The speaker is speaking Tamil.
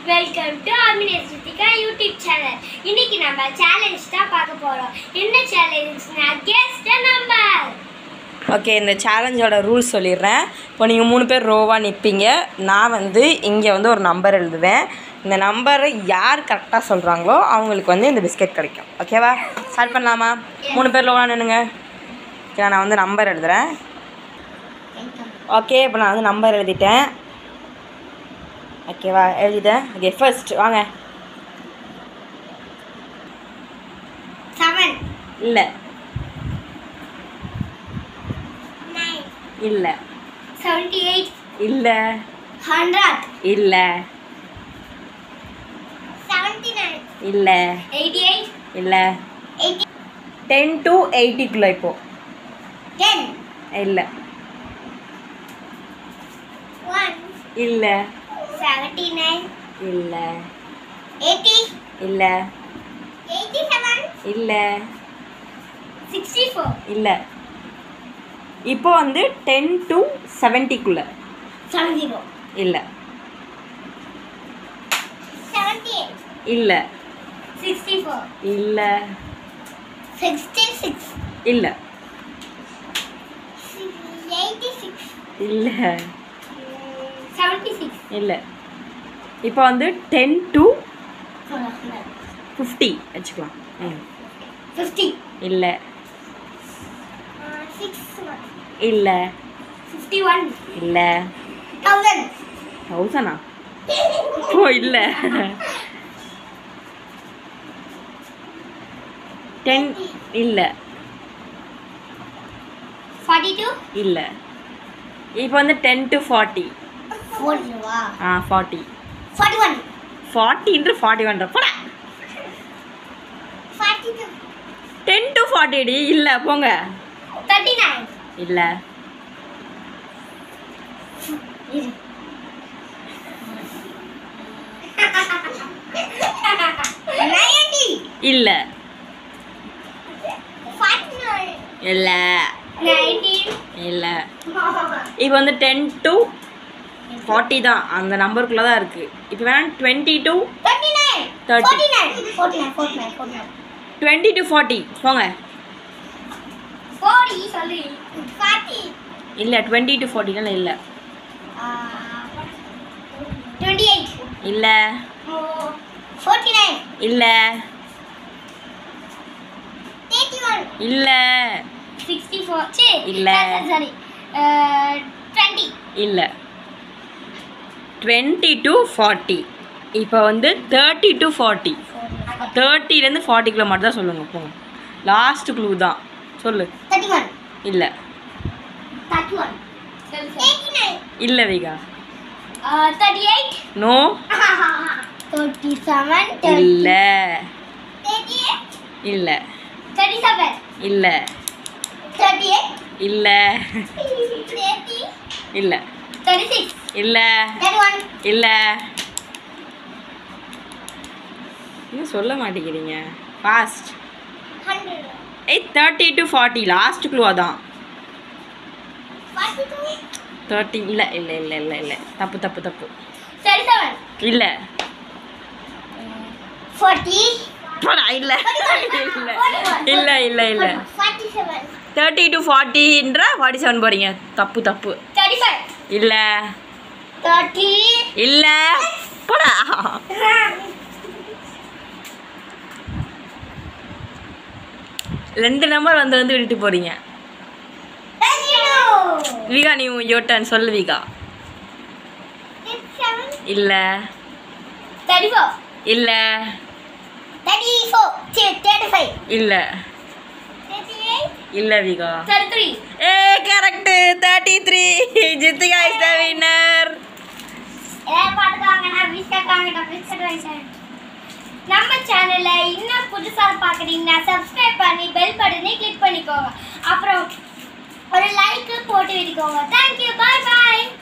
வெல்கம் டு அமினேஸ் ரித்திகா யூடியூப் சேனல் இன்னைக்கு நம்ம சேலஞ்ச் தான் பார்க்க போறோம் என்ன சேலஞ்ச்னா கெஸ் த நம்பர் ஓகே இந்த சேலஞ்சோட ரூல்ஸ் சொல்லிடுறேன் இப்போ நீங்கள் மூணு பேர் ரோவாக நிற்பீங்க நான் வந்து இங்கே வந்து ஒரு நம்பர் எழுதுவேன் இந்த நம்பரை யார் கரெக்டாக சொல்கிறாங்களோ அவங்களுக்கு வந்து இந்த பிஸ்கெட் கிடைக்கும் ஓகேவா ஸ்டார்ட் பண்ணலாமா மூணு பேர் ரோவாக நின்னுங்க ஓகே நான் வந்து நம்பர் எழுதுகிறேன் ஓகே இப்போ நான் வந்து நம்பர் எழுதிட்டேன் ஓகேவா எழுதிட்டேன் ஓகே ஃபர்ஸ்ட் வாங்க செவன் இல்லை நைன் இல்லை செவன்டி எயிட் இல்லை ஹண்ட்ரட் இல்லை செவன்டி நைன் இல்லை எயிட்டி எயிட் இல்லை எயிட்டி டென் டு எயிட்டிக்குள்ளே இப்போ டென் இல்லை ஒன் இல்லை செவன்டி நைன் இல்லை எயிட்டி இல்லை எயிட்டி செவன் இல்லை சிக்ஸ்டி ஃபோர் இல்லை இப்போ வந்து டென் டு செவன்ட்டிக்குள்ளே செவன் ஜீரோ இல்லை செவன்டி எயிட் இல்லை சிக்ஸ்டி ஃபோர் இல்லை சிக்ஸ்டி சிக்ஸ் இல்லை எயிட்டி சிக்ஸ் இல்லை செவன்டி சிக்ஸ் இல்லை இப்போ வந்து டென் டு ஃபிஃப்டி வச்சுக்கலாம் ம் ஃபிஃப்டி இல்லை சிக்ஸ் இல்லை ஃபிஃப்டி ஒன் இல்லை தௌசண்ட் தௌசண்டா ஓ இல்லை டென் இல்லை ஃபார்ட்டி டூ இல்லை இப்போ வந்து டென் டு ஃபார்ட்டி ஃபோர்ட்டிவா ஆ ஃபார்ட்டி ஃபார்ட்டி ஒன் ஃபார்ட்டின்ற ஃபார்ட்டி ஒன்ற போட forty two ten to forty டி இல்லை போங்க தேர்ட்டி நைன் இல்லை நைன்டி இல்லை ஃபார்ட்டி நைன் இல்லை நைன்டீன் இல்லை இப்போ வந்து டென் டு ஃபார்ட்டி தான் அந்த நம்பருக்குள்ளே தான் இருக்குது இப்போ வேணா twenty to thirty nine 30. Forty nine forty nine forty nine forty nine twenty to forty போங்க ஃபோர்ட்டி சொல்லி ஃபார்ட்டி இல்லை டுவெண்ட்டி டு ஃபார்ட்டினால இல்லை டுவெண்ட்டி எயிட் இல்லை ஃபோர்ட்டி நைன் இல்லை தேர்ட்டி ஒன் இல்லை சிக்ஸ்டி ஃபோர் சரி இல்ல. சாரி டுவெண்ட்டி இல்லை டுவெண்ட்டி டு ஃபார்ட்டி இப்போ வந்து தேர்ட்டி டு ஃபார்ட்டி தேர்ட்டிலேருந்து ஃபார்ட்டிக்குள்ளே மட்டும் தான் சொல்லுங்க போங்க லாஸ்ட் க்ளூ தான் சொல்லு தேர்ட்டி ஒன் இல்லை தேர்ட்டி ஒன் தேர்ட்டி நைன் இல்லை Vika thirty eight no thirty seven இல்லை தேர்ட்டி எயிட் இல்லை தேர்ட்டி செவன் இல்லை தேர்ட்டி எயிட் இல்லை தேர்ட்டி இல்லை தேர்ட்டி சிக்ஸ் இல்லை தேர்ட்டி ஒன் இல்லை இன்னும் சொல்ல மாட்டேங்கிறீங்க ஃபாஸ்ட் ஹண்ட்ரட் ஏய் thirty to forty last clue அதான் ஃபார்ட்டி டூ தேர்ட்டி இல்லை இல்லை இல்லை இல்லை இல்லை தப்பு தப்பு தப்பு தேர்ட்டி செவன் இல்லை ஃபார்ட்டி போடா இல்லை இல்லை இல்லை இல்லை இல்லை ஃபார்ட்டி செவன் தேர்ட்டி டு ஃபார்ட்டின்ற ஃபார்ட்டி செவன் போகிறீங்க தப்பு தப்பு தேர்ட்டி ஃபைவ் இல்லை தேர்ட்டி இல்லை போடா ரெண்டு நம்பர் வந்து வந்து விட்டுட்டு போகிறீங்க விகா நீ யோர் டர்ன் சொல்லு விகா இல்லை தேர்ட்டி ஃபோர் இல்லை தேர்ட்டி ஃபோர் தேர்ட்டி ஃபைவ் இல்லை தேர்ட்டி எயிட் இல்லை விகா தேர்ட்டி த்ரீ ஏ correct thirty three Jithika is the winner எல்லாரும் பார்த்துக்காங்க நான் பிஸ்கட் வாங்கிட்டேன் பிஸ்கட் வாங்கிட்டேன் நம்ம சேனலை இன்னும் புதுசாக பார்க்குறீங்கன்னா சப்ஸ்கிரைப் பண்ணி பெல் பட்டனை கிளிக் பண்ணிக்கோங்க அப்புறம் ஒரு லைக்கு போட்டு விட்டுக்கோங்க தேங்க்யூ பாய் பாய்